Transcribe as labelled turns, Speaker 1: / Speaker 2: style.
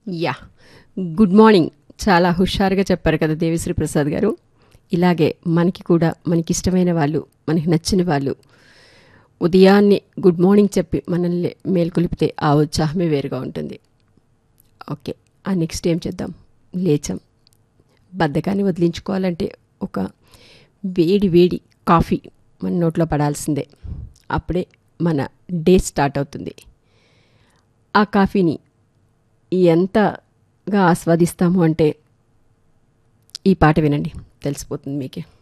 Speaker 1: yeah good morning చాలా హుషారుగా చెప్పారు కదా దేవిశ్రీ ప్రసాద్ గారు ఇలాగే మనకి కూడా మనకి ఇష్టమైన వాళ్ళు మనకి నచ్చిన వాళ్ళు ఉదయాన్నే గుడ్ మార్నింగ్ చెప్పి మనల్ని మేల్కొలిపితే ఆ ఉత్సాహమే వేరుగా ఉంటుంది ఓకే ఆ నెక్స్ట్ ఏం చేద్దాం లేచాం బద్ధకాన్ని వదిలించుకోవాలంటే ఒక వేడి వేడి కాఫీ మన నోట్లో పడాల్సిందే అప్పుడే మన డే స్టార్ట్ అవుతుంది ఆ కాఫీని ఎంతగా ఆస్వాదిస్తాము అంటే ఈ పాట వినండి తెలిసిపోతుంది మీకే